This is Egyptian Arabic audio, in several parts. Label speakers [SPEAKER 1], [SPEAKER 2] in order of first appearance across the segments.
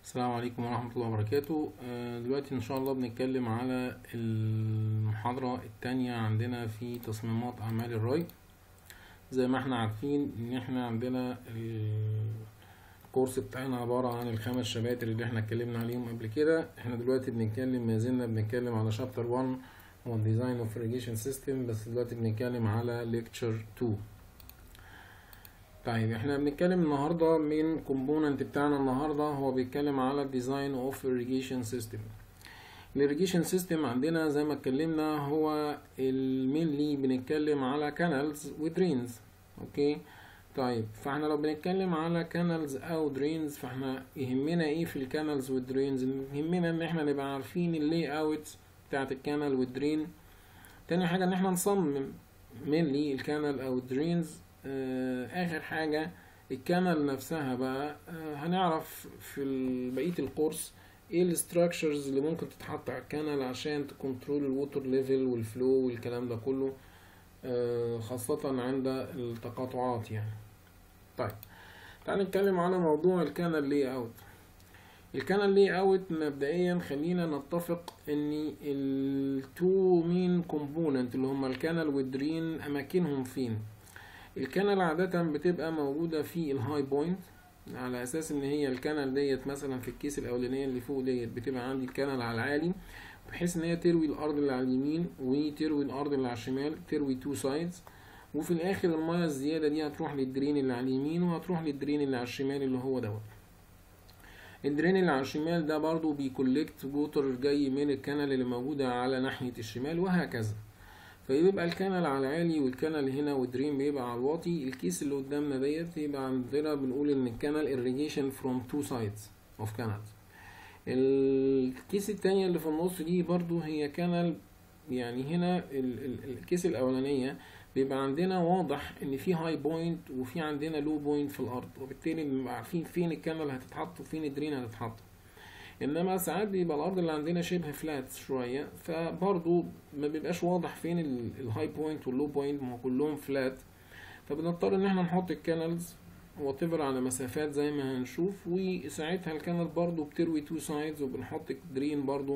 [SPEAKER 1] السلام عليكم ورحمة الله وبركاته آه، دلوقتي إن شاء الله بنتكلم على المحاضرة التانية عندنا في تصميمات أعمال الري زي ما احنا عارفين إن احنا عندنا الكورس بتاعنا عبارة عن الخمس شباتر اللي احنا اتكلمنا عليهم قبل كده احنا دلوقتي بنتكلم ما زلنا بنتكلم على شابتر 1 هو الديزاين اوف irrigation سيستم بس دلوقتي بنتكلم على ليكتشر 2 طيب احنا بنتكلم النهارده من كومبوننت بتاعنا النهارده هو بيتكلم على ديزاين اوف irrigation سيستم الirrigation سيستم عندنا زي ما اتكلمنا هو المينلي بنتكلم على كانالز ودرينز اوكي طيب فاحنا لو بنتكلم على كانالز او درينز فاحنا يهمنا ايه في الكانالز والدرينز يهمنا ان احنا نبقى عارفين اللي اوت بتاعت الكانال والدرين تاني حاجه ان احنا نصمم مينلي الكانال او الدرينز آه، اخر حاجة الكانال نفسها بقى آه، هنعرف في ال- بقية الكورس ايه الستراكشرز اللي ممكن تتحط على الكانال عشان تكنترول الووتر ليفل والفلو والكلام ده كله آه، خاصة عند التقاطعات يعني طيب تعال نتكلم على موضوع الكانال لي اوت الكانال لي اوت مبدئيا خلينا نتفق ان التو مين كومبوننت اللي هما الكانال والدرين اماكنهم فين الكانال عادة بتبقى موجودة في الهاي بوينت على اساس ان هي الكانال ديت مثلا في الكيس الاولانية اللي فوق ديت بتبقى عندي الكانال على العالي بحيث ان هي تروي الارض اللي على اليمين وتروي الارض اللي على الشمال تروي تو سايدز وفي الاخر المياه الزيادة دي هتروح للدرين اللي على اليمين وهتروح للدرين اللي على الشمال اللي هو دوت الدرين اللي على الشمال ده برضو بيكولكت ووتر جاي من الكانال اللي موجودة على ناحية الشمال وهكذا فيبقى الكانال على العالي والكانال هنا والدرين بيبقى على الواطي الكيس اللي قدامنا ديت يبقى عندنا بنقول ان الكانال irrigation from two sides of canal الكيس التانية اللي في النص دي برضو هي كانال يعني هنا ال- ال- الكيس الاولانية بيبقى عندنا واضح ان في هاي بوينت وفي عندنا لو بوينت في الارض وبالتالي بنبقى عارفين فين الكانال هتتحط وفين الدرين هتتحط انما ساعات بيبقى الارض اللي عندنا شبه فلات شويه فبرضو ما بيبقاش واضح فين الهاي بوينت واللو بوينت ما هو كلهم فلات فبنضطر ان احنا نحط الكانالز واتيفر على مسافات زي ما هنشوف وساعتها الكانال برضو بتروي تو سايدز وبنحط درين برضو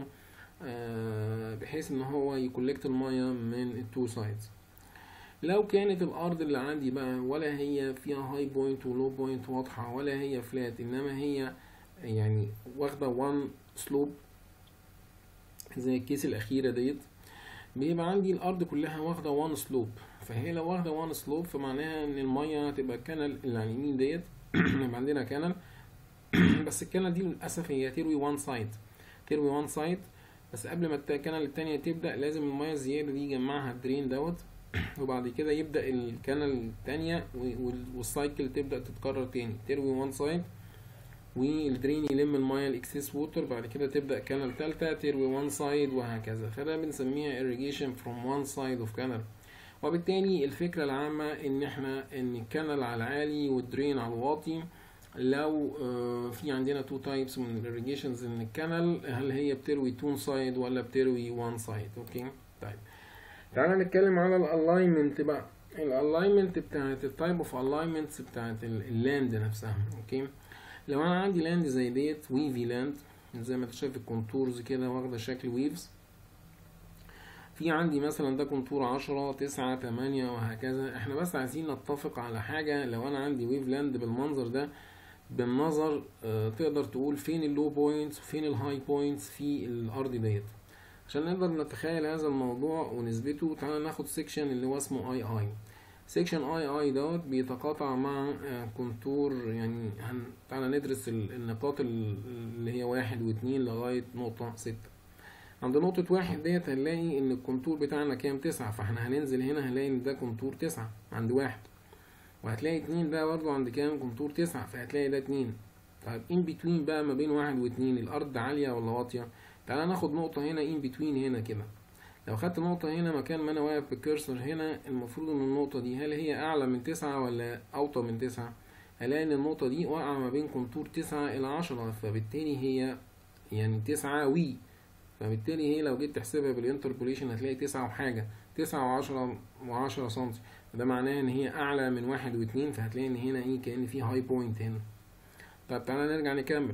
[SPEAKER 1] آه، بحيث ان هو يكولكت المية من التو سايدز لو كانت الارض اللي عندي بقى ولا هي فيها هاي بوينت ولو بوينت واضحة ولا هي فلات انما هي يعني واخدة وان سلوب زي الكيس الأخيرة ديت بيبقى عندي الأرض كلها واخدة وان سلوب فهي لو واخدة وان سلوب فمعناها إن المية هتبقى الكنل اللي على اليمين ديت يبقى عندنا كنل بس الكنل دي للأسف هي تروي وان سايد تروي وان سايد بس قبل ما الت- الكنل التانية تبدأ لازم المية الزيادة دي يجمعها الدرين دوت وبعد كده يبدأ الكنل التانية و- وال- والسايكل تبدأ تتكرر تاني تروي وان سايد والدرين يلم المايه الاكسس ووتر بعد كده تبدا كانال تالتة تروي وان سايد وهكذا فده بنسميها irrigation from one side of canal وبالتالي الفكرة العامة ان احنا ان الكانال على العالي والدرين على الواطي لو آه، في عندنا تو تايبس من الirrigations ان الكانال هل هي بتروي تو سايد ولا بتروي وان سايد اوكي طيب تعالى نتكلم على الالاينمنت بقى الالاينمنت بتاعت التايب اوف الاينمنتس بتاعت اللاند نفسها اوكي لو انا عندي لاند زي ديت ويفي لاند زي ما انت شايف الكونتورز كده واخده شكل ويفز في عندي مثلا ده كونتور عشرة تسعة تمانية وهكذا احنا بس عايزين نتفق على حاجة لو انا عندي ويف لاند بالمنظر ده بالنظر آه تقدر تقول فين اللو بوينتس وفين الهاي بوينتس في الارض ديت عشان نقدر نتخيل هذا الموضوع ونثبته تعالى ناخد سيكشن اللي هو اسمه اي اي سيكشن اي اي دوت بيتقاطع مع آه، كونتور يعني هن... تعالى ندرس ال- النقاط ال- اللي هي واحد واتنين لغاية نقطة ستة عند نقطة واحد ديت هنلاقي ان الكونتور بتاعنا كام تسعة فاحنا هننزل هنا هنلاقي ان ده كونتور تسعة عند واحد وهتلاقي اتنين ده برضو عند كام كونتور تسعة فهتلاقي ده اتنين طيب ان بتوين بقى ما بين واحد واتنين الارض عالية ولا واطية تعالى ناخد نقطة هنا ان بتوين هنا كده لو خدت نقطة هنا مكان ما أنا واقف بالكرسر هنا المفروض إن النقطة دي هل هي أعلى من تسعة ولا أوطى من تسعة؟ هلاقي إن النقطة دي واقعة ما بين كونتور تسعة إلى عشرة فبالتالي هي يعني تسعة وي فبالتالي هي لو جيت تحسبها بالانتربوليشن هتلاقي تسعة وحاجة تسعة وعشرة وعشرة سنتي ده معناه إن هي أعلى من واحد واتنين فهتلاقي إن هنا إيه كأن في هاي بوينت هنا طب تعالى نرجع نكمل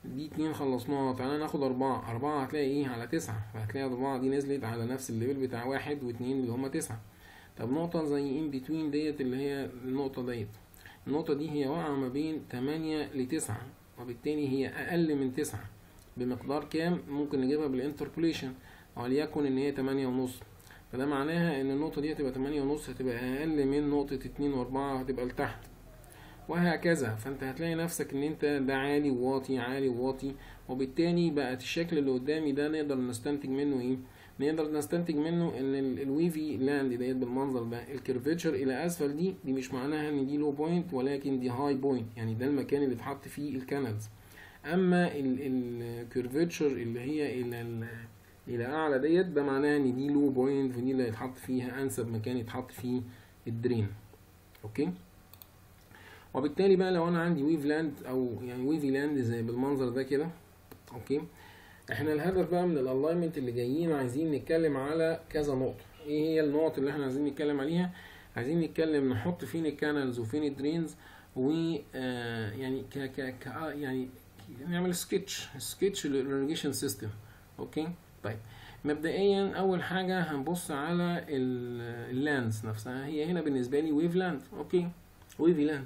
[SPEAKER 1] دي اتنين خلصناها تعالى ناخد أربعة أربعة هتلاقي ايه على تسعة فهتلاقي أربعة دي نزلت على نفس الليفل بتاع واحد واتنين اللي هما تسعة طب نقطة زي ان بتوين ديت اللي هي النقطة ديت النقطة دي هي واقعة ما بين تمانية لتسعة وبالتالي هي أقل من تسعة بمقدار كام ممكن نجيبها بالانتربوليشن وليكن إن هي تمانية ونص فده معناها إن النقطة دي هتبقى تمانية ونص هتبقى أقل من نقطة اتنين وأربعة هتبقى لتحت وهكذا فانت هتلاقي نفسك ان انت ده عالي وواطي عالي وواطي وبالتالي بقت الشكل اللي قدامي ده نقدر نستنتج منه ايه نقدر نستنتج منه ان الويفي لاند ديت بالمنظر ده الكيرفيتشر الى اسفل دي دي مش معناها ان دي لو بوينت ولكن دي هاي بوينت يعني ده المكان اللي اتحط فيه الكانالز اما الكيرفيتشر اللي هي الى الى اعلى ديت ده معناها ان دي لو بوينت ودي اللي هيتحط فيها انسب مكان يتحط فيه الدرين اوكي وبالتالي بقى لو انا عندي ويف لاند او يعني ويفي لاند زي بالمنظر ده كده اوكي احنا الهدف بقى من الالاينمنت اللي جايين عايزين نتكلم على كذا نقطه ايه هي النقط اللي احنا عايزين نتكلم عليها عايزين نتكلم نحط فين الكانالز وفين الدرينز و آه يعني ك ك ك يعني نعمل سكتش سكتش للريجيشن سيستم اوكي طيب مبدئيا اول حاجه هنبص على اللاندز نفسها هي هنا بالنسبه لي ويف لاند اوكي ويفي لاند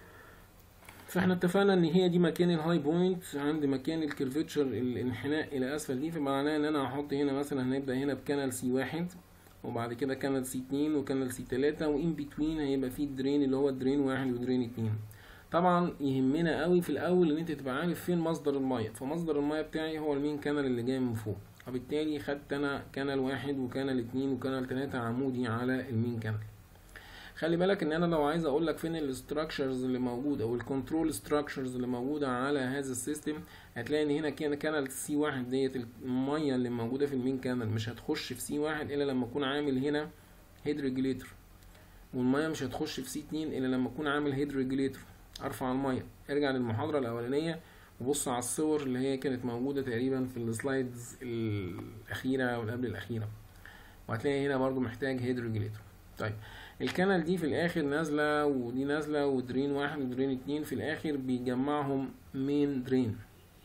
[SPEAKER 1] فاحنا اتفقنا ان هي دي مكان الهاي بوينت عند مكان الكيرفتشر الانحناء الى اسفل دي فمعناه ان انا هحط هنا مثلا هنبدا هنا بكانال سي واحد وبعد كده كانال سي اتنين وكانال سي تلاتة وان بتوين هيبقى فيه الدرين اللي هو الدرين واحد ودرين اتنين طبعا يهمنا قوي في الاول ان انت تبقى عارف فين مصدر الميه فمصدر الميه بتاعي هو المين كانال اللي جاي من فوق وبالتالي خدت انا كانال واحد وكانال اتنين وكانال تلاتة عمودي على المين كانال خلي بالك ان انا لو عايز اقول لك فين الاستراكشرز اللي موجوده او الكنترول ستراكشرز اللي موجوده على هذا السيستم هتلاقي ان هنا كان كانال سي واحد ديت الميه اللي موجوده في المين كانال مش هتخش في سي واحد الا لما اكون عامل هنا هيد ريجوليتور والميه مش هتخش في سي اتنين الا لما اكون عامل هيد ريجوليتور ارفع الميه ارجع للمحاضره الاولانيه وبص على الصور اللي هي كانت موجوده تقريبا في السلايدز الاخيره والقبل الاخيره وهتلاقي هنا برضو محتاج هيد ريجوليتور طيب الكانال دي في الاخر نازله ودي نازله ودرين واحد ودرين اتنين في الاخر بيجمعهم مين درين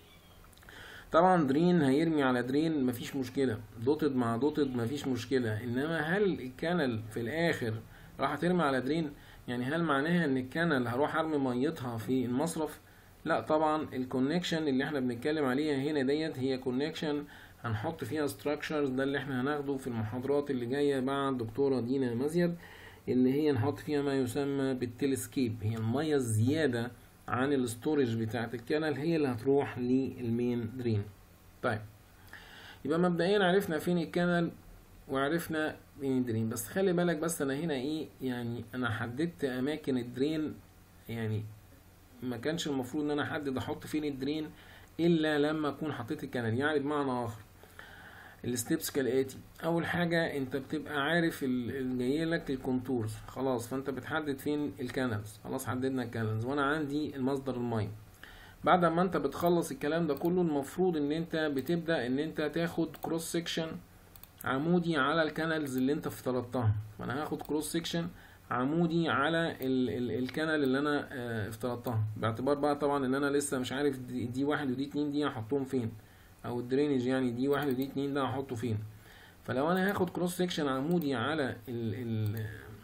[SPEAKER 1] طبعا درين هيرمي على درين مفيش مشكله دوتد مع دوتد مفيش مشكله انما هل الكانال في الاخر راح ترمي على درين يعني هل معناها ان الكانال هروح ارمي ميتها في المصرف لا طبعا الكونكشن اللي احنا بنتكلم عليها هنا ديت هي كونكشن هنحط فيها ستراكشرز ده اللي احنا هناخده في المحاضرات اللي جايه مع الدكتوره دينا مزيد اللي هي نحط فيها ما يسمى بالتلسكيب هي الميه الزياده عن الاستورج بتاعه الكانال هي اللي هتروح للمين درين طيب يبقى مبدئيا عرفنا فين الكانال وعرفنا فين الدرين بس خلي بالك بس انا هنا ايه يعني انا حددت اماكن الدرين يعني ما كانش المفروض ان انا احدد احط فين الدرين الا لما اكون حطيت الكانال يعني بمعنى اخر الستبس كالاتي اول حاجه انت بتبقى عارف جاي لك الكونتورز خلاص فانت بتحدد فين الكانالز خلاص حددنا الكانالز وانا عندي المصدر الميه بعد ما انت بتخلص الكلام ده كله المفروض ان انت بتبدا ان انت تاخد كروس سيكشن عمودي على الكانالز اللي انت افترضتها فانا هاخد كروس سيكشن عمودي على ال ال الكانال اللي انا اه افترضتها باعتبار بقى طبعا ان انا لسه مش عارف دي, دي واحد ودي اتنين دي هحطهم فين او الدرينج يعني دي واحد ودي اتنين ده هحطه فين فلو انا هاخد كروس سيكشن عمودي على ال ال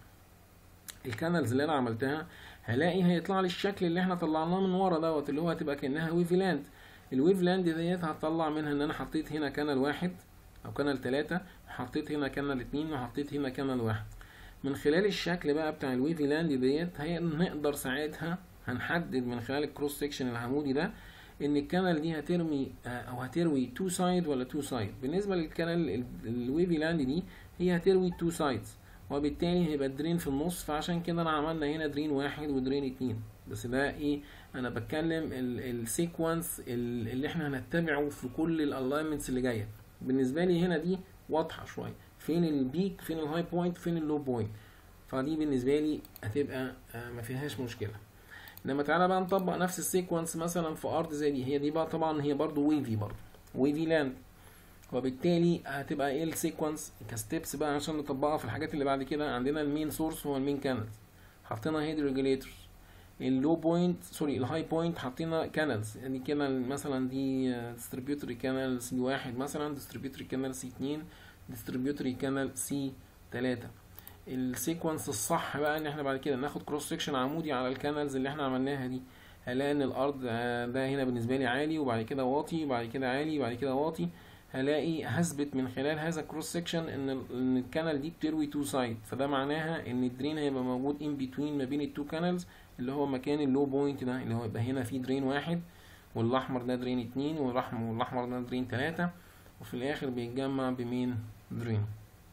[SPEAKER 1] الكانالز اللي انا عملتها هلاقي هيطلع لي الشكل اللي احنا طلعناه من ورا دوت اللي هو هتبقى كانها ويف لاند الويف لاند ديت هطلع منها ان انا حطيت هنا كانال واحد او كانال تلاتة وحطيت هنا كانال اتنين وحطيت هنا كانال واحد من خلال الشكل بقى بتاع الويف لاند ديت هنقدر ساعتها هنحدد من خلال الكروس سيكشن العمودي ده ان الكانال دي هترمي او هتروي تو سايد ولا تو سايد بالنسبه للكانال الويفي لاند دي هي هتروي تو سايدز وبالتالي هيبقى الدرين في النص فعشان كده انا عملنا هنا درين واحد ودرين اتنين بس ده ايه انا بتكلم السيكونس اللي احنا هنتبعه في كل الالاينمنتس اللي جايه بالنسبه لي هنا دي واضحه شويه فين البيك فين الهاي بوينت فين اللو بوينت فدي بالنسبه لي هتبقى ما فيهاش مشكله انما تعالى بقى نطبق نفس السيكونس مثلا في ارض زي دي هي دي بقى طبعا هي برضو ويفي برضو ويفي لاند وبالتالي هتبقى ايه السيكونس كستبس بقى عشان نطبقها في الحاجات اللي بعد كده عندنا المين سورس هو المين كانال حطينا هيد ريجوليتورز اللو بوينت سوري الهاي بوينت حطينا كانالز يعني كانال مثلا دي ديستريبيوتوري كانال سي واحد مثلا ديستريبيوتوري كانال سي اتنين ديستريبيوتوري كانال سي تلاتة السيكونس الصح بقى ان احنا بعد كده ناخد كروس سكشن عمودي على الكانالز اللي احنا عملناها دي هلاقي ان الارض آه، ده هنا بالنسبه لي عالي وبعد كده واطي وبعد كده عالي وبعد كده واطي هلاقي هثبت من خلال هذا الكروس سكشن ان ال- ان الكانال دي بتروي تو سايد فده معناها ان الدرين هيبقى موجود ان بتوين ما بين التو كانالز اللي هو مكان اللو بوينت ده اللي هو يبقى هنا في درين واحد والاحمر ده درين اتنين والاحمر والاحمر ده درين تلاتة وفي الاخر بيتجمع بمين درين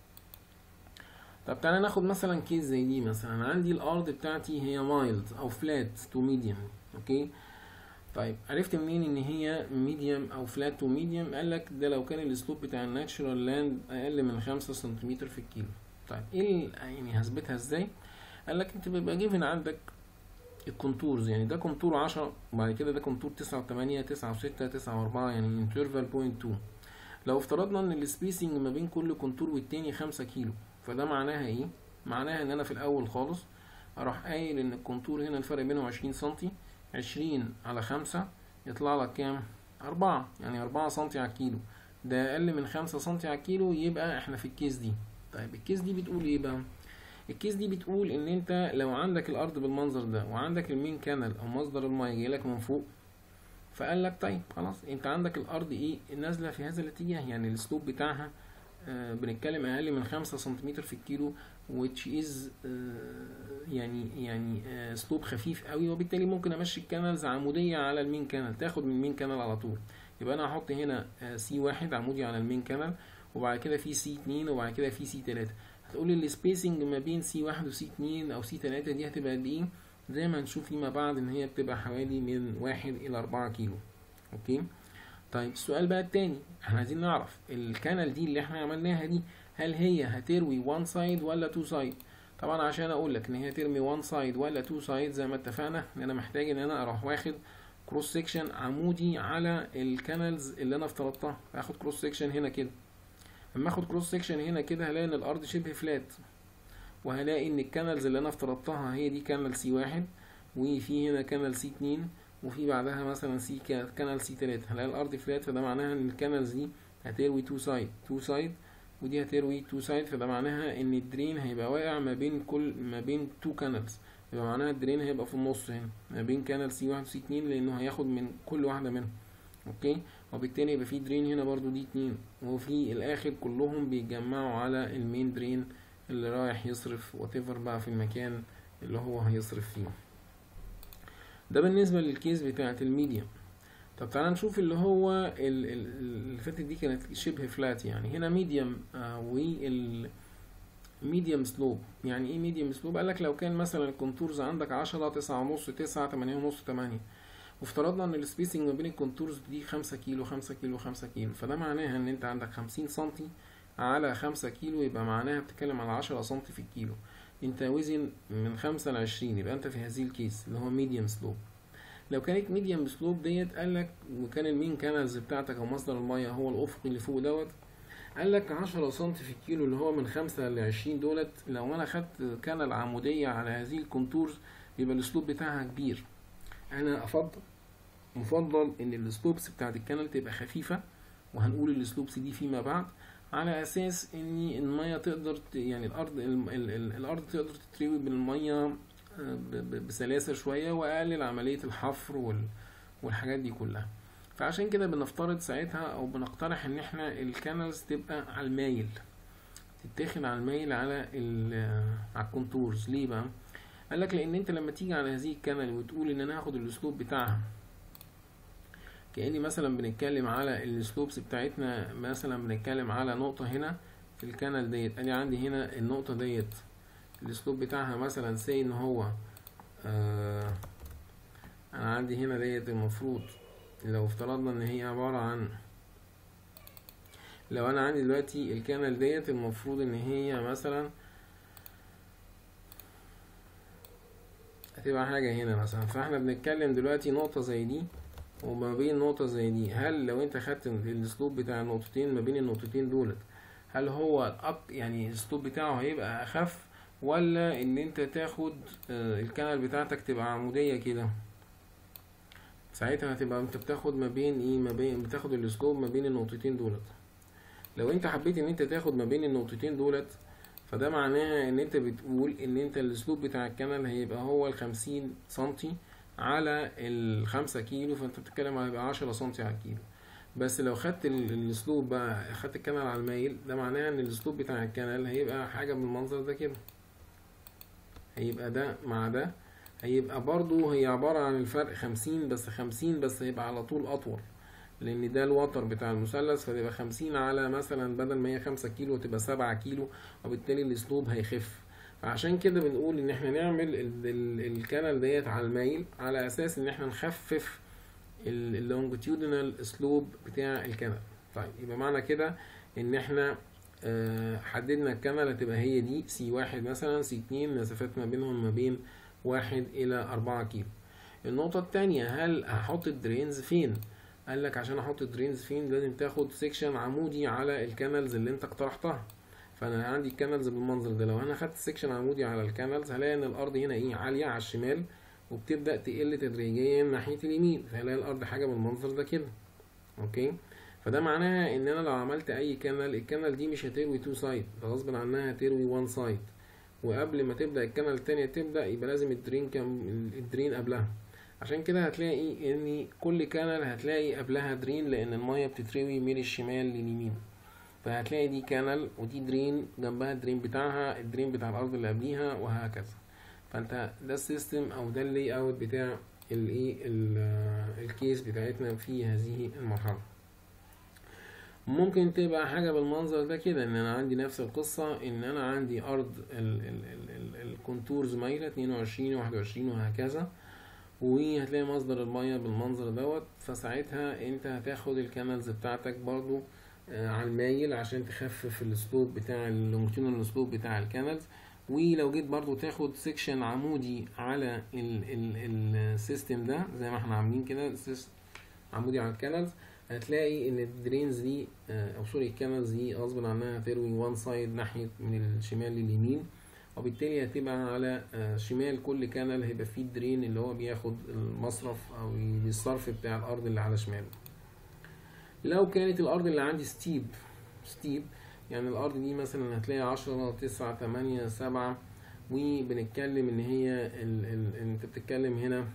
[SPEAKER 1] طب تعالى ناخد مثلا كيس زي دي مثلا عندي الارض بتاعتي هي مايلد او فلات تو ميديوم اوكي طيب عرفت منين ان هي ميديوم او فلات تو ميديوم قال لك ده لو كان الاسلوب بتاع الناتشورال لاند اقل من خمسة سنتيمتر في الكيلو طيب ايه ال- يعني هثبتها ازاي قال لك انت بيبقى جيفن عندك الكونتورز يعني ده كونتور 10 وبعد كده ده كونتور 9 و8 9 و6 9 و4 يعني انترفال بوينت 2 لو افترضنا ان السبيسنج ما بين كل كونتور والتاني 5 كيلو فده معناها ايه معناها ان انا في الاول خالص اروح قايل ان الكونتور هنا الفرق بينهم 20 سنتي 20 على 5 يطلع لك كام 4 يعني 4 سنتي على الكيلو ده اقل من 5 سنتي على الكيلو يبقى احنا في الكيس دي طيب الكيس دي بتقول ايه بقى الكيس دي بتقول ان انت لو عندك الارض بالمنظر ده وعندك المين كانال او مصدر الماء جاي لك من فوق فقال لك طيب خلاص انت عندك الارض ايه نازله في هذا الاتجاه يعني السلوب بتاعها آه بنتكلم اقل من خمسة سنتيمتر في الكيلو which is آه يعني يعني آه سلوب خفيف قوي وبالتالي ممكن امشي الكانالز عموديه على المين كانال تاخد من المين كانال على طول يبقى انا هحط هنا سي واحد عمودي على المين كانال وبعد كده في سي اتنين وبعد كده في سي تلاتة هتقول لي السبيسنج ما بين سي واحد وسي اتنين او سي تلاتة دي هتبقى قد ايه زي ما هنشوف فيما بعد ان هي بتبقى حوالي من واحد الى اربعة كيلو اوكي طيب السؤال بقى التاني احنا عايزين نعرف الكانال دي اللي احنا عملناها دي هل هي هتروي وان سايد ولا تو سايد طبعا عشان اقول لك ان هي ترمي وان سايد ولا تو سايد زي ما اتفقنا ان انا محتاج ان انا اروح واخد كروس سيكشن عمودي على الكانالز اللي انا افترضتها هاخد كروس سيكشن هنا كده لما اخد كروس سيكشن هنا كده هلاقي ان الارض شبه فلات وهلاقي ان الكانالز اللي انا افترضتها هي دي كانال سي واحد وفي هنا كانال سي اتنين وفي بعدها مثلا سي كانال سي تلاتة هلاقي الارض فلات فده معناها ان الكانالز دي هتروي تو سايد تو سايد ودي هتروي تو سايد فده معناها ان الدرين هيبقى واقع ما بين كل ما بين تو كانالز يبقى معناها الدرين هيبقى في النص هنا ما بين كانال سي واحد وسي اتنين لانه هياخد من كل واحدة منهم اوكي وبالتالي يبقى في درين هنا برضو دي اتنين وفي الاخر كلهم بيتجمعوا على المين درين اللي رايح يصرف واتيفر بقى في المكان اللي هو هيصرف فيه ده بالنسبة للكيس بتاعة الميديم طب تعالى نشوف اللي هو ال- ال- اللي فاتت دي كانت شبه فلات يعني هنا ميديم آه وال ميديم سلوب يعني ايه ميديم سلوب قالك لو كان مثلا الكونتورز عندك عشرة تسعة ونص تسعة تمانية ونص تمانية وافترضنا ان السبيسنج ما بين الكونتورز دي خمسة كيلو خمسة كيلو خمسة كيلو فده معناها ان انت عندك خمسين سنتي على خمسة كيلو يبقى معناها بتتكلم على عشرة سنتي في الكيلو انت وزن من خمسة لعشرين يبقى انت في هذه الكيس اللي هو ميديم سلوب لو كانت ميديم سلوب ديت قالك وكان المين كانالز بتاعتك او مصدر المية هو الافقي اللي فوق دوت قالك عشرة سنتي في الكيلو اللي هو من خمسة لعشرين دولت لو انا خدت كانال عمودية على هذه الكونتورز يبقى الاسلوب بتاعها كبير انا افضل مفضل ان السلوبس بتاعت الكانال تبقى خفيفة وهنقول السلوبس دي فيما بعد على اساس ان المية تقدر ت- يعني الارض ال ال ال الارض تقدر تتروي بالمية آه، ب- ب- بسلاسة شوية واقلل عملية الحفر وال والحاجات دي كلها فعشان كده بنفترض ساعتها او بنقترح ان احنا الكانالز تبقى على المايل تتاخد على المايل على ال على الكونتورز ليه بقى قال لك لان انت لما تيجي على هذه الكانال وتقول ان انا هاخد الاسلوب بتاعها كأني مثلا بنتكلم على السلوبس بتاعتنا مثلا بنتكلم على نقطة هنا في الكانال ديت ادي عندي هنا النقطة ديت الاسلوب بتاعها مثلا سي ان هو آه انا عندي هنا ديت المفروض لو افترضنا ان هي عبارة عن لو انا عندي دلوقتي الكانال ديت المفروض ان هي مثلا هتبقى حاجة هنا مثلا فاحنا بنتكلم دلوقتي نقطة زي دي وما بين نقطة زي دي هل لو انت خدت الاسلوب بتاع النقطتين ما بين النقطتين دولت هل هو الأق يعني الاسلوب بتاعه هيبقى اخف ولا ان انت تاخد آه، الكنل بتاعتك تبقى عمودية كده ساعتها هتبقى انت بتاخد ما بين ايه ما بين بتاخد الاسلوب ما بين النقطتين دولت لو انت حبيت ان انت تاخد ما بين النقطتين دولت فده معناها ان انت بتقول ان انت الاسلوب بتاع الكنل هيبقى هو الخمسين سنتي على الخمسة كيلو فانت بتتكلم على يبقى عشرة سنتي على الكيلو بس لو خدت ال- الاسلوب بقى خدت الكنل على المايل ده معناها ان الاسلوب بتاع الكنل هيبقى حاجة بالمنظر ده كده هيبقى ده مع ده هيبقى برضو هي عبارة عن الفرق خمسين بس خمسين بس هيبقى على طول أطول لأن ده الوتر بتاع المثلث فتبقى خمسين على مثلا بدل ما هي خمسة كيلو تبقى سبعة كيلو وبالتالي الأسلوب هيخف فعشان كده بنقول إن احنا نعمل ال- ال- الكنل ديت على المايل على أساس إن احنا نخفف اللونجيتيودنال اسلوب بتاع الكنل طيب يبقى معنى كده ان احنا آه، حددنا الكنل هتبقى هي دي سي واحد مثلا سي اتنين مسافات ما بينهم ما بين واحد الى اربعة كيلو النقطة التانية هل هحط الدرينز فين قال لك عشان احط الدرينز فين لازم تاخد سيكشن عمودي على الكانلز اللي انت اقترحتها فانا عندي الكانلز بالمنظر ده لو انا خدت سيكشن عمودي على الكانلز هلاقي ان الارض هنا ايه عالية على الشمال وبتبدأ تقل تدريجيا ناحية اليمين فهلاقي الارض حاجة بالمنظر ده كده اوكي فده معناها ان انا لو عملت اي كانال الكانال دي مش هتروي تو سايد ده غصب عنها هتروي وان سايد وقبل ما تبدا الكانال التانية تبدا يبقى لازم الدرين كام الدرين قبلها عشان كده هتلاقي ان كل كانال هتلاقي قبلها درين لان الميه بتتروي من الشمال لليمين فهتلاقي دي كانال ودي درين جنبها الدرين بتاعها الدرين بتاع الارض اللي قبليها وهكذا فانت ده السيستم او ده اللي اوت بتاع الايه ال- الكيس بتاعتنا في هذه المرحله ممكن تبقى حاجة بالمنظر ده كده ان انا عندي نفس القصة ان انا عندي ارض ال- ال- ال- ال- الكونتورز مايلة 22 21 وهكذا وهتلاقي مصدر المية بالمنظر دوت فساعتها انت هتاخد الكانالز بتاعتك برضو آه، على المايل عشان تخفف الاسلوب بتاع اللونجيتودينال الاسلوب بتاع الكانالز ولو جيت برضو تاخد سيكشن عمودي على السيستم ده زي ما احنا عاملين كده سيس- عمودي على الكانالز هتلاقي ان الدرينز دي آه، او سوري الكانالز دي غصب عنها هتروي وان سايد ناحيه من الشمال لليمين وبالتالي هتبقى على آه، شمال كل كانال هيبقى فيه الدرين اللي هو بياخد المصرف او الصرف بتاع الارض اللي على شماله لو كانت الارض اللي عندي ستيب ستيب يعني الارض دي مثلا هتلاقي عشرة تسعة تمانية سبعة وبنتكلم ان هي ال ال انت بتتكلم هنا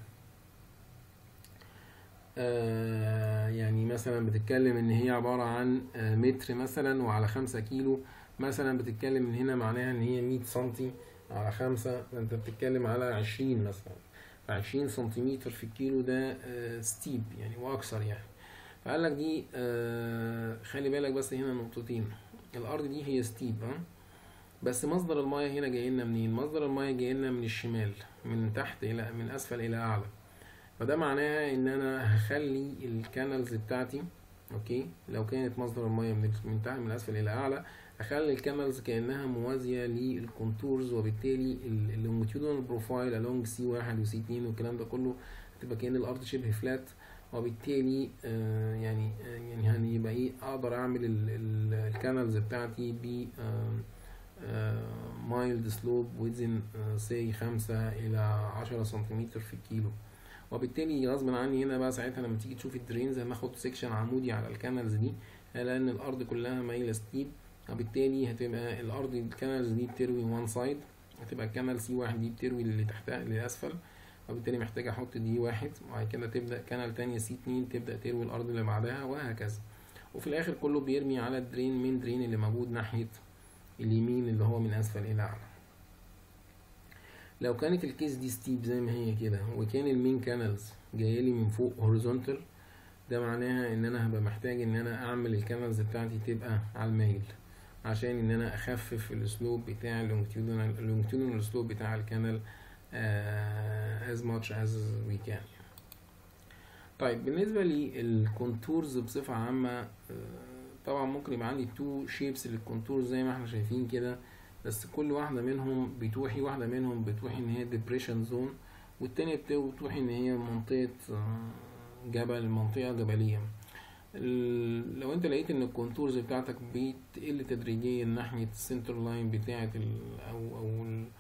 [SPEAKER 1] آه يعني مثلا بتتكلم ان هي عبارة عن آه متر مثلا وعلى خمسة كيلو مثلا بتتكلم من هنا معناها ان هي مية سنتي على خمسة فانت بتتكلم على عشرين مثلا فعشرين سنتيمتر في الكيلو ده آه ستيب يعني واكثر يعني فقال لك دي آه خلي بالك بس هنا نقطتين الارض دي هي ستيب ها بس مصدر المايه هنا جاي لنا منين مصدر المايه جاي لنا من الشمال من تحت الى من اسفل الى اعلى فده معناها ان انا هخلي الكانالز بتاعتي اوكي لو كانت مصدر المايه من من تحت من اسفل الى اعلى اخلي الكانالز كانها موازيه للكونتورز وبالتالي اللونجيتودينال بروفايل along سي واحد وسي اتنين والكلام ده كله هتبقى كأن الارض شبه فلات وبالتالي آه يعني آه يعني يعني يبقى ايه اقدر اعمل الكانالز بتاعتي ب مايلد سلوب ويزن سي خمسة إلى عشرة سنتيمتر في الكيلو وبالتالي غصب عني هنا بقى ساعتها لما تيجي تشوف الدرينز هناخد سيكشن عمودي على الكانالز دي لأن الأرض كلها مايلة ستيب وبالتالي هتبقى الأرض الكانالز دي بتروي وان سايد هتبقى الكانال سي واحد دي بتروي اللي تحتها للأسفل وبالتالي محتاج أحط دي واحد وبعد كده تبدأ كانال تانية سي اتنين تبدأ تروي الأرض اللي بعدها وهكذا وفي الآخر كله بيرمي على الدرين من درين اللي موجود ناحية اليمين اللي هو من اسفل الى اعلى لو كانت الكيس دي ستيب زي ما هي كده وكان المين كانالز جايه لي من فوق هوريزونتال ده معناها ان انا هبقى محتاج ان انا اعمل الكانالز بتاعتي تبقى على الميل عشان ان انا اخفف الاسلوب بتاع اللونجيتودينال اللونجيتودينال اسلوب بتاع الكانال uh, as much as we can طيب بالنسبه للكونتورز بصفه عامه uh, طبعا ممكن يبقى عندي تو شيبس للكونتور زي ما احنا شايفين كده بس كل واحدة منهم بتوحي واحدة منهم بتوحي ان هي ديبريشن زون والتانية بتوحي ان هي منطقة جبل منطقة جبلية لو انت لقيت ان الكونتورز بتاعتك بتقل تدريجيا ناحية السنتر لاين بتاعة ال او او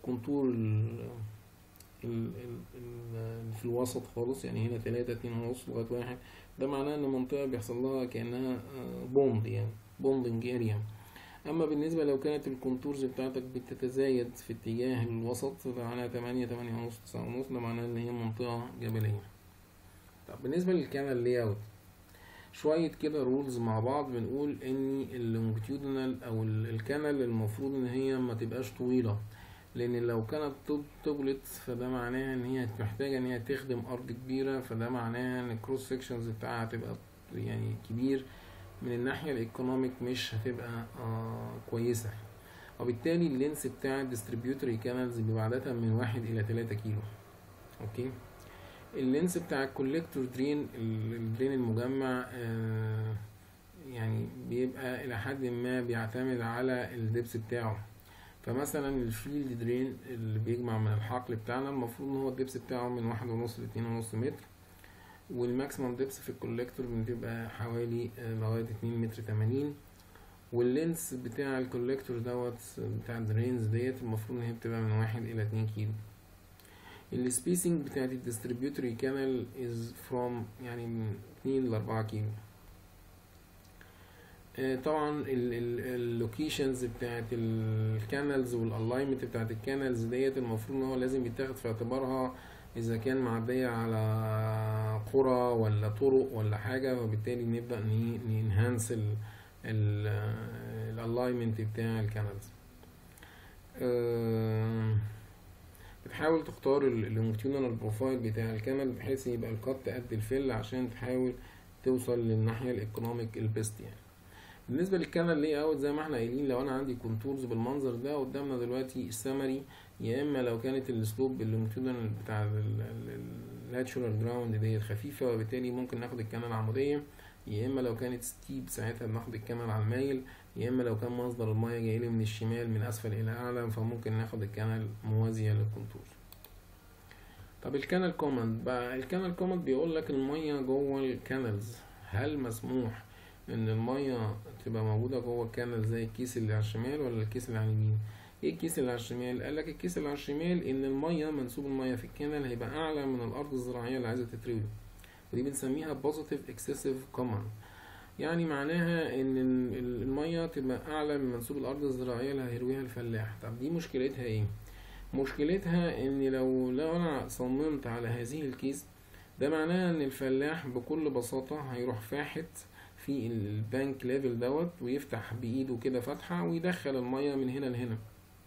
[SPEAKER 1] كونتور ال- ال- ال- ال- في الوسط خالص يعني هنا تلاتة اتنين ونص لغاية واحد ده معناه ان المنطقة بيحصل لها كأنها بوند يعني بوندنج اريا اما بالنسبة لو كانت الكونتورز بتاعتك بتتزايد في اتجاه الوسط ده معناها تمانية تمانية ونص تسعة ونص ده معناه ان هي منطقة جبلية طب بالنسبة للكانال لاي اوت شوية كده رولز مع بعض بنقول ان اللونجيتيودنال او ال- الكانال المفروض ان هي ما تبقاش طويلة لان لو كانت طب- طولت فده معناها ان هي محتاجة ان هي تخدم ارض كبيرة فده معناها ان الكروس سيكشنز بتاعها هتبقى يعني كبير من الناحية الايكونوميك مش هتبقى آه كويسة وبالتالي اللينس بتاع الديستريبيوتوري كانالز بيبقى عادة من واحد إلى تلاتة كيلو أوكي اللينس بتاع الكوليكتور درين ال- الدرين المجمع آه يعني بيبقى إلى حد ما بيعتمد على الدبس بتاعه فمثلا الفيلد درين اللي بيجمع من الحقل بتاعنا المفروض ان هو الدبس بتاعه من واحد ونص لاتنين ونص متر والماكسيمم دبس في الكوليكتور بتبقى حوالي آه، لغاية اتنين متر تمانين واللينس بتاع الكوليكتور دوت بتاع الدرينز ديت المفروض ان هي بتبقى من واحد الى اتنين كيلو السبيسنج بتاعت الديستريبيوتوري كانال از فروم يعني من اتنين لاربعة كيلو آه، طبعا اللوكيشنز بتاعت الكانالز والالاينمنت بتاعت الكانالز ديت المفروض ان هو لازم يتاخد في اعتبارها اذا كان معدية على قرى ولا طرق ولا حاجة وبالتالي نبدأ ننهانس الالاينمنت بتاع الكانالز آه، بتحاول تختار اللونجيتيودنال بروفايل بتاع الكانال بحيث يبقى القط قد الفل عشان تحاول توصل للناحية الايكونوميك البيست يعني بالنسبة للكانال لاي اوت زي ما احنا قايلين لو انا عندي كونتورز بالمنظر ده قدامنا دلوقتي السمري يا اما لو كانت السلوب اللونجيتيودنال بتاع الناتشورال جراوند ديت خفيفة وبالتالي ممكن ناخد الكانال عمودية يا اما لو كانت ستيب ساعتها بناخد الكانال على المايل يا اما لو كان مصدر المايه جاي لي من الشمال من اسفل الى اعلى فممكن ناخد الكانال موازية للكونتور طب الكانال كوماند بقى الكانال كوماند بيقول لك الميه جوه الكانالز هل مسموح ان الميه تبقى موجوده جوه الكانال زي الكيس اللي على الشمال ولا الكيس اللي على اليمين ايه الكيس اللي على الشمال قال لك الكيس اللي على الشمال ان الميه منسوب الميه في الكانال هيبقى اعلى من الارض الزراعيه اللي عايزه تتروي ودي بنسميها بوزيتيف اكسسيف كوماند يعني معناها ان ال- الميه تبقى اعلى من منسوب الارض الزراعيه اللي هيرويها الفلاح طب دي مشكلتها ايه مشكلتها ان لو لو انا صممت على هذه الكيس ده معناه ان الفلاح بكل بساطة هيروح فاحت في البانك ليفل دوت ويفتح بايده كده فتحة ويدخل المية من هنا لهنا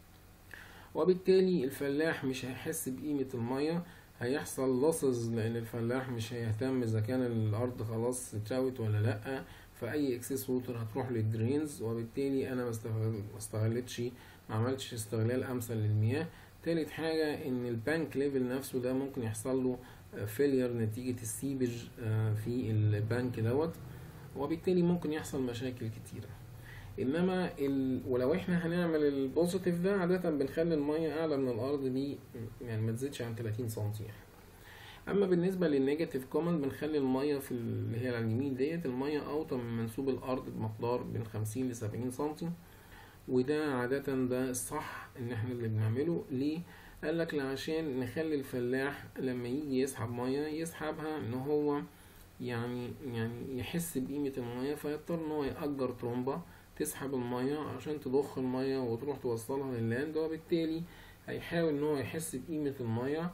[SPEAKER 1] وبالتالي الفلاح مش هيحس بقيمة المية هيحصل لوسز لان الفلاح مش هيهتم اذا كان الارض خلاص اتروت ولا لا فاي اكسس ووتر هتروح للدرينز وبالتالي انا ما استغل- ما استغلتش ما عملتش استغلال امثل للمياه تالت حاجة ان البانك ليفل نفسه ده ممكن يحصل له فيلير نتيجة السيبج آه، في البنك دوت وبالتالي ممكن يحصل مشاكل كتيرة انما ال... ولو احنا هنعمل البوزيتيف ده عادة بنخلي المية اعلى من الارض دي يعني ما تزيدش عن 30 سنتي يعني. اما بالنسبة للنيجاتيف كومنت بنخلي المية في ال- اللي هي على اليمين ديت المية اوطى من منسوب الارض بمقدار بين 50 ل 70 سنتي وده عادة ده الصح ان احنا اللي بنعمله ليه قال لك عشان نخلي الفلاح لما يجي يسحب ميه يسحبها ان هو يعني يعني يحس بقيمة المية فيضطر ان هو يأجر ترومبة تسحب المية عشان تضخ المية وتروح توصلها لللاند وبالتالي هيحاول ان هو يحس بقيمة المية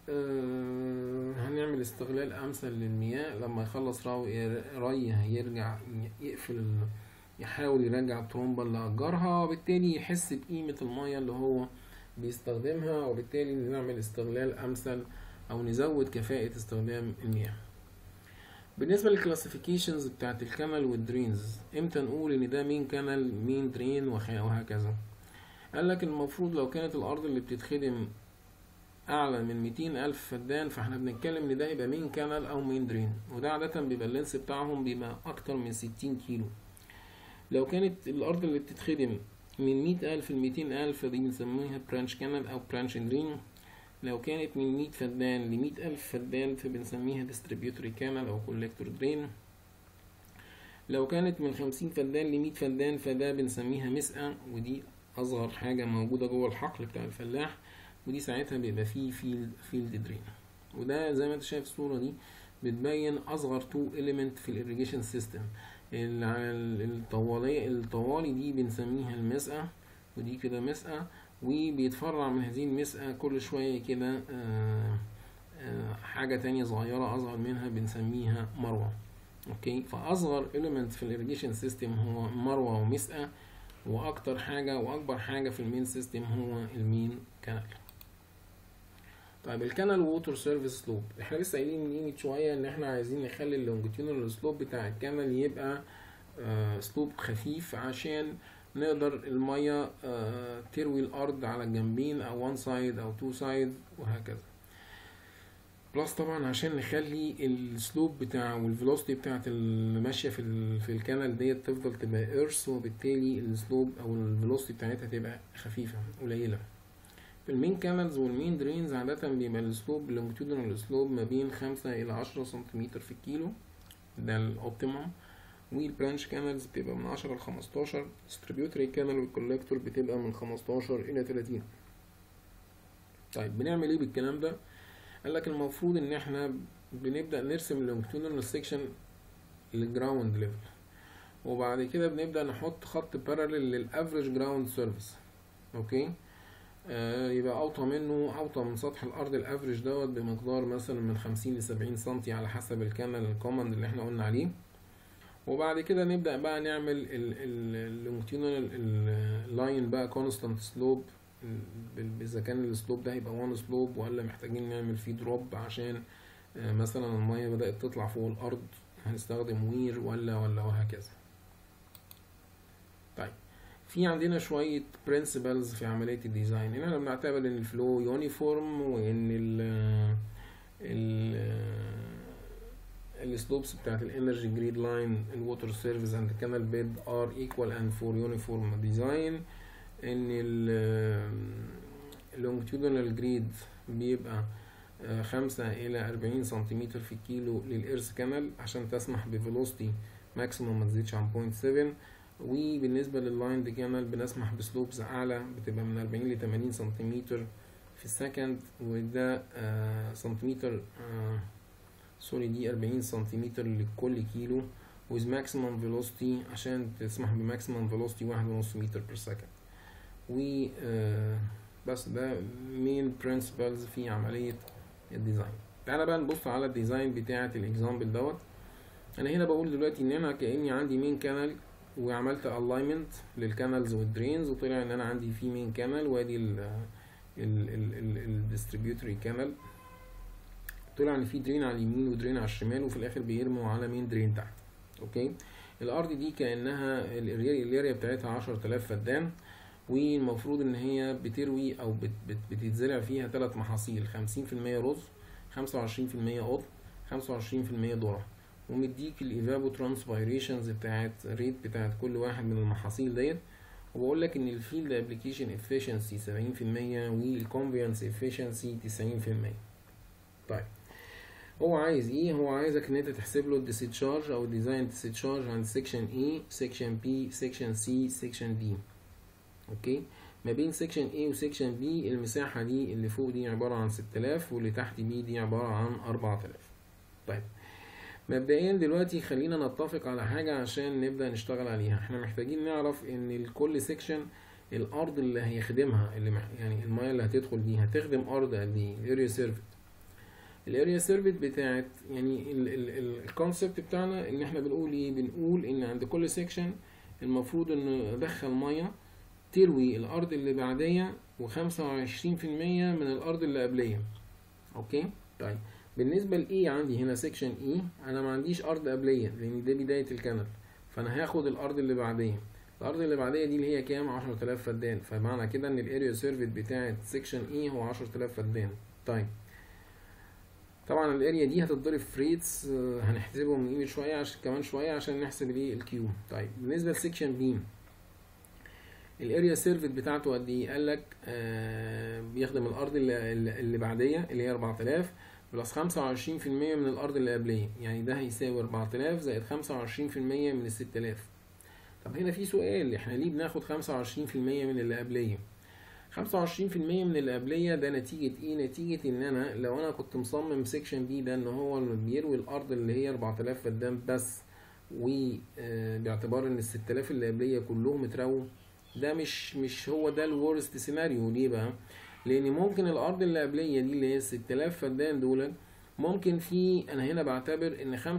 [SPEAKER 1] آه، هنعمل استغلال امثل للمياه لما يخلص راوي ري هيرجع يقفل ال- يحاول يرجع الترومبة اللي أجرها وبالتالي يحس بقيمة المية اللي هو بيستخدمها وبالتالي نعمل استغلال أمثل أو نزود كفاءة استخدام المياه بالنسبة للكلاسيفيكيشنز بتاعت الكانال والدرينز امتى نقول ان ده مين كانال مين درين وخ- وهكذا قال لك المفروض لو كانت الأرض اللي بتتخدم أعلى من 200 ألف فدان فاحنا بنتكلم ان ده يبقى مين كانال أو مين درين وده عادة بيبقى اللينس بتاعهم بيبقى أكتر من 60 كيلو لو كانت الأرض اللي بتتخدم من مية ألف لميتين ألف دي بنسميها برانش كانال أو برانش درين لو كانت من مية فدان لمية ألف فدان فبنسميها ديستريبيوتوري كانال أو كوليكتور درين لو كانت من خمسين فدان لمية فدان فده بنسميها مسقى ودي اصغر حاجه موجوده جوه الحقل بتاع الفلاح ودي ساعتها بيبقى فيه فيلد فيلد درين وده زي ما انت شايف الصوره دي بتبين اصغر تو اليمنت في الاريجيشن سيستم الطوالية الطوالي دي بنسميها المسقة ودي كده مسقة وبيتفرع من هذه المسقة كل شوية كده آه، آه، حاجة تانية صغيرة أصغر منها بنسميها مروة اوكي فأصغر element في الاريجيشن سيستم هو مروة ومسقة وأكتر حاجة وأكبر حاجة في المين سيستم هو المين كانال طيب الكانال ووتر سيرفيس سلوب احنا لسه قايلين من قيمه شويه ان احنا عايزين نخلي اللونجيتيودنال سلوب بتاع الكانال يبقى آه سلوب خفيف عشان نقدر الميه آه تروي الارض على الجنبين او وان سايد او تو سايد وهكذا بلس طبعا عشان نخلي السلوب بتاع والفيلوسيتي بتاعت اللي ماشيه في ال في الكانال ديت تفضل تبقى ايرث وبالتالي السلوب او الفيلوسيتي بتاعتها تبقى خفيفه قليله في المين كانالز والمين درينز عادة بيبقى السلوب لونجيتودينال سلوب ما بين خمسة إلى عشرة سنتيمتر في الكيلو ده الأوبتيمم والبرانش كانالز بتبقى من عشرة لخمستاشر ديستريبيوتري كانال والكولكتور بتبقى من خمستاشر إلى تلاتين طيب بنعمل ايه بالكلام ده؟ قال لك المفروض ان احنا بنبدأ نرسم اللونجيتودينال سيكشن للجراوند ليفل وبعد كده بنبدأ نحط خط باراليل للافريج جراوند سيرفيس اوكي آه يبقى اوطى منه اوطى من سطح الارض الافريج دوت بمقدار مثلا من خمسين لسبعين سنتي على حسب الكانال الكوماند اللي احنا قلنا عليه وبعد كده نبدأ بقى نعمل اللونجيتودينال اللاين بقى كونستانت سلوب اذا كان السلوب ده هيبقى وان سلوب ولا محتاجين نعمل فيه دروب عشان آه مثلا المية بدأت تطلع فوق الارض هنستخدم وير ولا ولا وهكذا طيب في عندنا شوية principles في عملية الديزاين ان احنا بنعتبر ان الفلو يونيفورم وان ال ال السلوبس بتاعت الانرجي جريد لاين الووتر سيرفيس اند كانال بيد ار ايكوال اند فور يونيفورم ديزاين ان اللونجيتودينال جريد بيبقى خمسة إلى أربعين سنتيمتر في الكيلو للإيرث كانال عشان تسمح بفيلوسيتي ماكسيموم ما تزيدش عن بوينت سفن وبالنسبة لللاين دي كانال بنسمح بسلوبز أعلى بتبقى من 40 ل 80 سنتيمتر في السكند وده آه سنتيمتر آه سوري دي 40 سنتيمتر لكل كيلو with maximum velocity عشان تسمح بماكسيمم velocity واحد ونص متر per second و آه بس ده main principles في عملية الديزاين تعالى بقى نبص على الديزاين بتاعة الاكزامبل دوت انا هنا بقول دلوقتي ان انا كاني عندي مين كانال وعملت الاينمنت للكانالز والدرينز وطلع ان انا عندي في مين كانال وادي الديستريبيوتري كانال طلع ان في درين على اليمين ودرين على الشمال وفي الاخر بيرموا على مين درين تحت اوكي الارض دي كانها الاريا بتاعتها 10000 فدان والمفروض ان هي بتروي او بت بت بتتزرع فيها ثلاث محاصيل 50% رز 25% قطن 25% ذره ومديك الايفابو ترانسبيريشنز بتاعت ريت بتاعت كل واحد من المحاصيل ديت وبقول لك ان الفيلد ابلكيشن افشنسي 70% والكونفينس افشنسي 90% طيب هو عايز ايه هو عايزك ان انت تحسب له الديسيتشارج او الديزاين ديسيتشارج عند سيكشن اي سيكشن بي سيكشن سي سيكشن دي اوكي ما بين سيكشن A وسيكشن B المساحة دي اللي فوق دي عبارة عن 6000 واللي تحت B دي عبارة عن 4000 طيب مبدئيا دلوقتي خلينا نتفق على حاجة عشان نبدأ نشتغل عليها احنا محتاجين نعرف ان كل سيكشن الارض اللي هيخدمها اللي مح... يعني المية اللي هتدخل دي هتخدم ارض قد ايه الاريا سيرفت الاريا سيرفت بتاعت يعني الكونسبت بتاعنا ان احنا بنقول ايه بنقول ان عند كل سيكشن المفروض ان ادخل ميه تروي الارض اللي بعديه وخمسة وعشرين في المية من الارض اللي قبليه اوكي طيب بالنسبة لإي عندي هنا سيكشن إي أنا ما عنديش أرض قبلية لأن دي بداية الكنل فأنا هاخد الأرض اللي بعديه الأرض اللي بعديه دي اللي هي كام عشرة آلاف فدان فمعنى كده إن الأريا سيرفيت بتاعة سيكشن إي هو عشرة آلاف فدان طيب طبعا الاريا دي هتتضرب في ريتس هنحسبهم من قيمة شوية عشان كمان شوية عشان نحسب الايه الكيو طيب بالنسبة لسيكشن بي الاريا سيرفيت بتاعته قد ايه قال لك آه بيخدم الارض اللي, اللي بعديه اللي هي 4000 بلس 25% من الارض اللي قبليه يعني ده هيساوي 4000 زائد 25% من ال 6000 طب هنا في سؤال احنا ليه بناخد 25% من اللي قبليه 25% من اللي قبليه ده نتيجة ايه نتيجة ان انا لو انا كنت مصمم سيكشن بي ده ان هو بيروي الارض اللي هي 4000 فدان بس وباعتبار ان ال 6000 اللي قبليه كلهم اترووا ده مش مش هو ده الورست سيناريو ليه بقى لان ممكن الارض اللي قبليه دي اللي هي 6000 فدان دول ممكن في انا هنا بعتبر ان 25%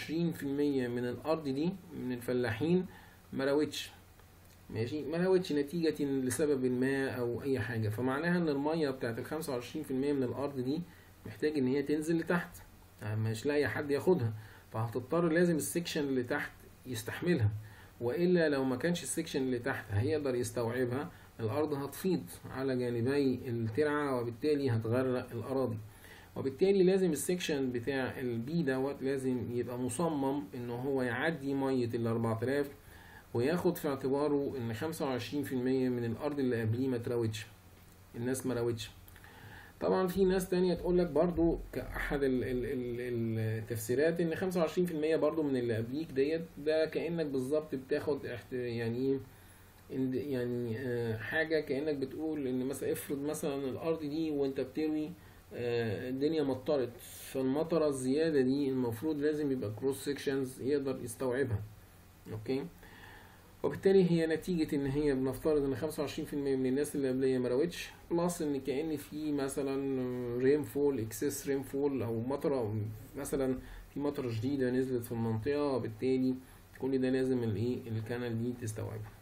[SPEAKER 1] من الارض دي من الفلاحين ما راوتش ماشي ما راوتش نتيجة لسبب ما او اي حاجة فمعناها ان المية بتاعت ال 25% من الارض دي محتاج ان هي تنزل لتحت مش لاقي حد ياخدها فهتضطر لازم السكشن اللي تحت يستحملها والا لو ما كانش السكشن اللي تحت هيقدر يستوعبها الارض هتفيض على جانبي الترعه وبالتالي هتغرق الاراضي وبالتالي لازم السكشن بتاع البي دوت لازم يبقى مصمم ان هو يعدي ميه ال 4000 وياخد في اعتباره ان 25% من الارض اللي قبليه ما تراوتش الناس ما راوتش طبعا في ناس تانية تقول لك برضو كأحد ال ال ال التفسيرات ان 25% برضو من اللي قبليك ديت ده كأنك بالظبط بتاخد يعني يعني حاجة كأنك بتقول ان مثلا افرض مثلا الارض دي وانت بتروي الدنيا مطرت فالمطرة الزيادة دي المفروض لازم يبقى كروس سيكشنز يقدر يستوعبها اوكي وبالتالي هي نتيجة ان هي بنفترض ان 25% من الناس اللي قبلية ما راوتش بلس ان كأن في مثلا رين فول اكسس رين فول او مطرة مثلا في مطرة شديدة نزلت في المنطقة وبالتالي كل ده لازم الايه الكانال دي تستوعبها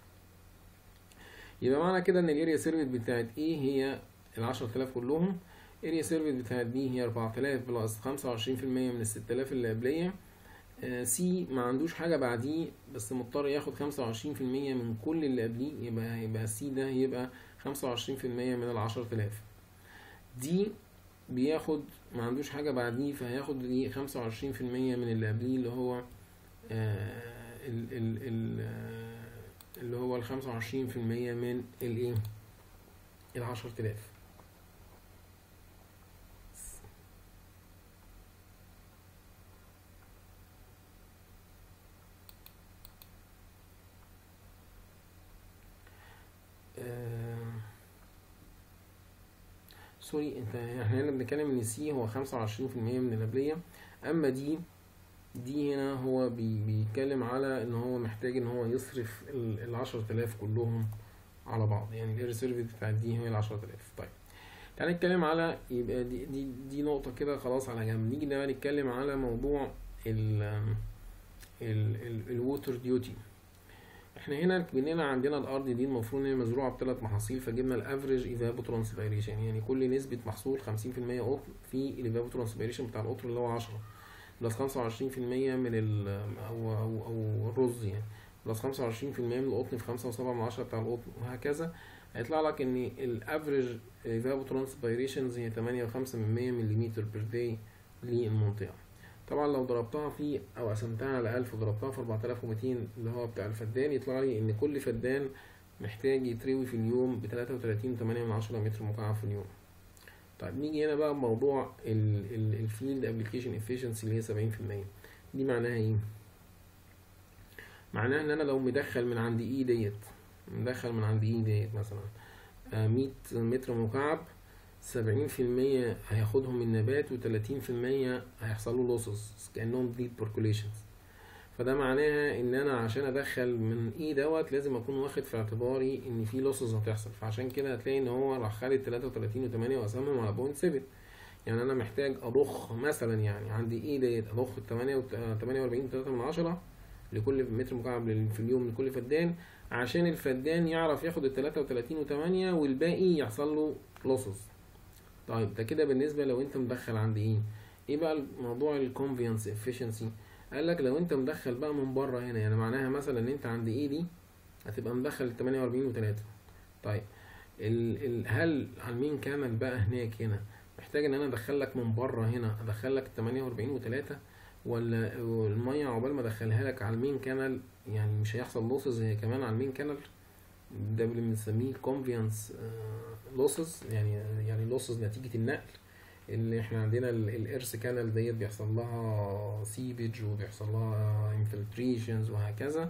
[SPEAKER 1] يبقى معنى كده ان الاريا سيرفيس بتاعت ايه هي ال 10000 كلهم اريا سيرفيس بتاعت بي هي 4000 بلس 25% من ال 6000 اللي قبليه سي ما عندوش حاجة بعديه بس مضطر ياخد خمسة وعشرين في المية من كل اللي قبليه يبقى يبقى سي ده يبقى خمسة وعشرين في المية من العشرة آلاف دي بياخد ما عندوش حاجة بعديه فهياخد دي خمسة وعشرين في المية من اللي قبليه اللي هو آه ال ال ال اللي هو الخمسة وعشرين في المية من الايه العشرة آلاف سوري انت احنا هنا بنتكلم ان سي هو خمسة وعشرين في المية من القبلية اما دي دي هنا هو بي بيتكلم على ان هو محتاج ان هو يصرف العشرة الاف كلهم على بعض يعني الاير سيرفيس بتاعت دي هي العشرة الاف طيب تعالى نتكلم على يبقى دي دي, دي نقطة كده خلاص على جنب نيجي بقى نتكلم على موضوع ال ال الووتر ديوتي احنا هنا كمننا عندنا الارض دي المفروض ان هي مزروعه بثلاث محاصيل فجبنا الافريج ايفابو ترانسبيريشن يعني كل نسبه محصول 50% قطن في الايفابو ترانسبيريشن بتاع القطن اللي هو 10 بلس 25% من ال او او او الرز يعني بلس 25% من القطن في 5.7 من 10 بتاع القطن وهكذا هيطلع لك ان الافريج ايفابو ترانسبيريشنز هي 8.5 ملم بير داي للمنطقه طبعا لو ضربتها في او قسمتها على 1000 وضربتها في 4200 اللي هو بتاع الفدان يطلع لي ان كل فدان محتاج يتروي في اليوم ب 33.8 من 10 متر مكعب في اليوم طيب نيجي هنا بقى بموضوع الفيلد ابلكيشن افيشنسي اللي هي 70% دي معناها ايه معناها ان انا لو مدخل من عند اي ديت مدخل من عند اي ديت مثلا 100 متر مكعب سبعين في المية هياخدهم النبات وتلاتين في المية هيحصلوا لوسز كأنهم ديب بيركوليشنز فده معناها ان انا عشان ادخل من ايه دوت لازم اكون واخد في اعتباري ان في لوسز هتحصل فعشان كده هتلاقي ان هو راح خد تلاتة وتلاتين وتمانية وقسمهم على بوينت سيفن يعني انا محتاج اضخ مثلا يعني عندي ايه ديت اضخ تمانية تمانية واربعين تلاتة من عشرة لكل متر مكعب في اليوم لكل فدان عشان الفدان يعرف ياخد التلاتة وتلاتين وتمانية والباقي يحصل له لوسز طيب ده كده بالنسبه لو انت مدخل عند ايه ايه بقى موضوع الكونفينس افيشنسي قال لك لو انت مدخل بقى من بره هنا يعني معناها مثلا ان انت عند ايه دي هتبقى مدخل 48 و3 طيب ال ال هل على المين كانال بقى هناك هنا محتاج ان انا ادخل لك من بره هنا ادخل لك 48 و3 ولا الميه عقبال ما ادخلها لك على المين كانال يعني مش هيحصل لوسز هي كمان على المين كانال ده اللي بنسميه كونفينس لوسز يعني يعني لوسز نتيجه النقل اللي احنا عندنا الارث كانال ديت بيحصل لها سيبج وبيحصل لها انفلتريشنز وهكذا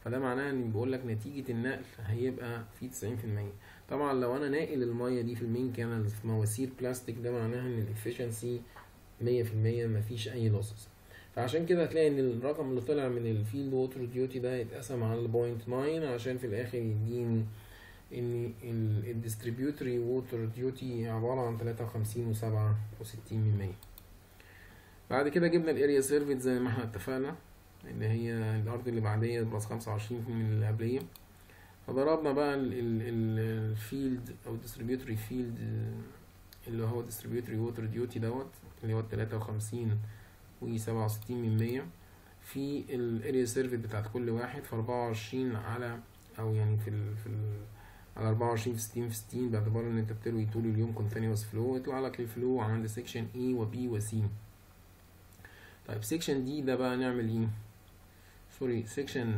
[SPEAKER 1] فده معناه ان بيقول لك نتيجة النقل هيبقى في 90% طبعا لو انا ناقل المية دي في المين كانالز في مواسير بلاستيك ده معناها ان الافشنسي 100% مفيش اي لوسز فعشان كده هتلاقي ان الرقم اللي طلع من الفيلد ووتر ديوتي ده يتقسم على بوينت 9 عشان في الاخر يديني ان الديستريبيوتري ووتر ديوتي عبارة عن تلاتة وخمسين وسبعة وستين من مية بعد كده جبنا الاريا سيرفيت زي ما احنا اتفقنا اللي هي الارض اللي بعدية بلس خمسة وعشرين من اللي قبلية فضربنا بقى الفيلد او الديستريبيوتري فيلد اللي هو ديستريبيوتري ووتر ديوتي دوت اللي هو التلاتة وخمسين وسبعة وستين من مية في الاريا سيرفيت بتاعت كل واحد في أربعة وعشرين على او يعني في ال في ال على أربعة وعشرين في ستين في ستين باعتبار ان انت بتروي طول اليوم continuous flow يطلع لك الفلو عند سيكشن E و B و C طيب سيكشن دي ده بقى نعمل ايه سوري سيكشن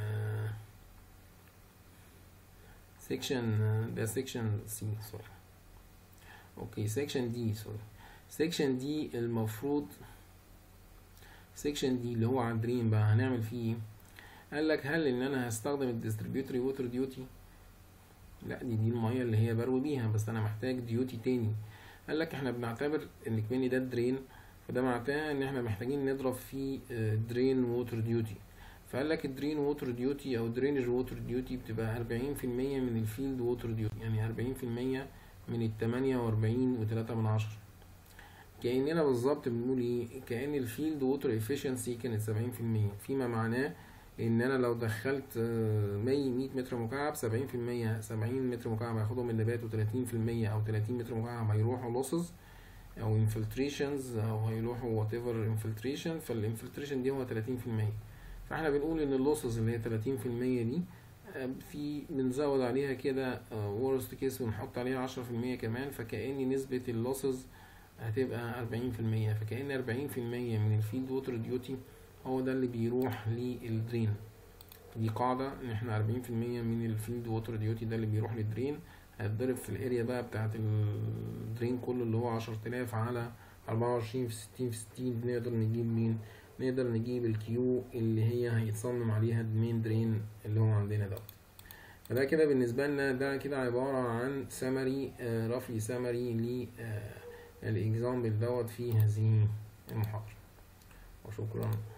[SPEAKER 1] سيكشن ده سيكشن سي سوري اوكي سيكشن دي سوري سيكشن دي المفروض سيكشن دي اللي هو على الدرين بقى هنعمل فيه ايه قال لك هل ان انا هستخدم الديستريبيوتري ووتر ديوتي لا دي دي الميه اللي هي بروي بيها بس انا محتاج ديوتي تاني قال لك احنا بنعتبر ان كماني ده درين فده معناه ان احنا محتاجين نضرب فيه درين ووتر ديوتي فقال لك الدرين ووتر ديوتي او درينج ووتر ديوتي بتبقى أربعين في المية من الفيلد ووتر ديوتي يعني أربعين في المية من التمانية وأربعين وتلاتة من عشرة كأننا بالظبط بنقول ايه كأن الفيلد ووتر افيشنسي كانت سبعين في المية فيما معناه ان انا لو دخلت مية مية متر مكعب سبعين في المية سبعين متر مكعب هياخدهم النبات وتلاتين في المية او تلاتين متر مكعب هيروحوا لوسز او انفلتريشنز او هيروحوا وات ايفر انفلتريشن فالانفلتريشن دي هو تلاتين في المية فاحنا بنقول ان اللوسز اللي هي تلاتين في المية دي في بنزود عليها كده ورست كيس ونحط عليها عشرة في المية كمان فكأن نسبة اللوسز هتبقى أربعين في المية فكأن أربعين في المية من الفيلد ووتر ديوتي هو ده اللي بيروح للدرين دي قاعدة ان احنا أربعين في المية من الفيلد ووتر ديوتي ده اللي بيروح للدرين هيتضرب في الاريا بقى بتاعت الدرين كله اللي هو عشرة آلاف على أربعة وعشرين في ستين في ستين نقدر نجيب مين نقدر نجيب الكيو اللي هي هيتصمم عليها المين درين اللي هو عندنا دوت فده كده بالنسبة لنا ده كده عبارة عن سمري رفلي سمري للإكزامبل دوت في هذه المحاضرة وشكرا